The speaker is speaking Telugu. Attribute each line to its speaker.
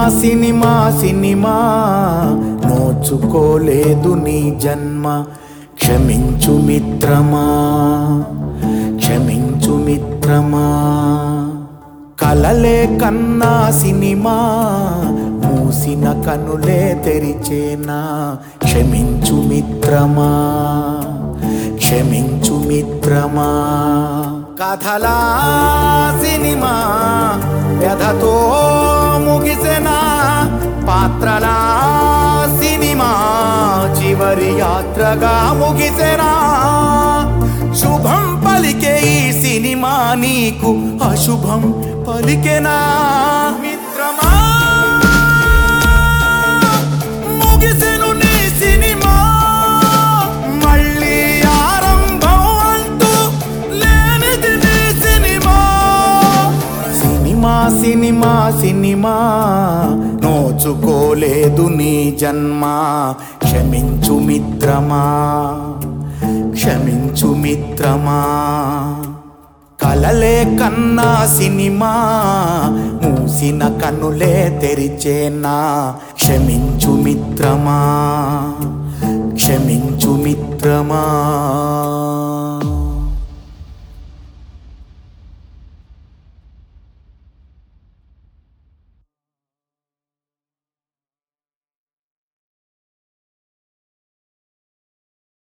Speaker 1: సినిమా సినిమా నోచుకోలేదు నీ జన్మ క్షమించు మిత్రమా క్షమించు మిత్రమా కలలే కన్నా సినిమా మూసిన కనులే తెరిచేనా క్షమించు మిత్రమా క్షమించు మిత్రమా కథలా సినిమా వ్యధతో ముగిసెనా పాత్రలా సినిమా చివరి యాత్రగా ముగిసెనా శుభం పలికే ఈ సినిమా నీకు అశుభం పలికెనా మిత్రమా ముగిసెను నీ సినిమా మళ్ళీ ఆరంభం అంటూ లేనిది నీ సినిమా సినిమా సినిమా సినిమా నోచుకోలేదు నీ జన్మ క్షమించు మిత్రమా క్షమించు మిత్రమా కలలే కన్నా సినిమా మూసిన కనులే తెరిచేనా క్షమించు మిత్రమా క్షమించు మిత్రమా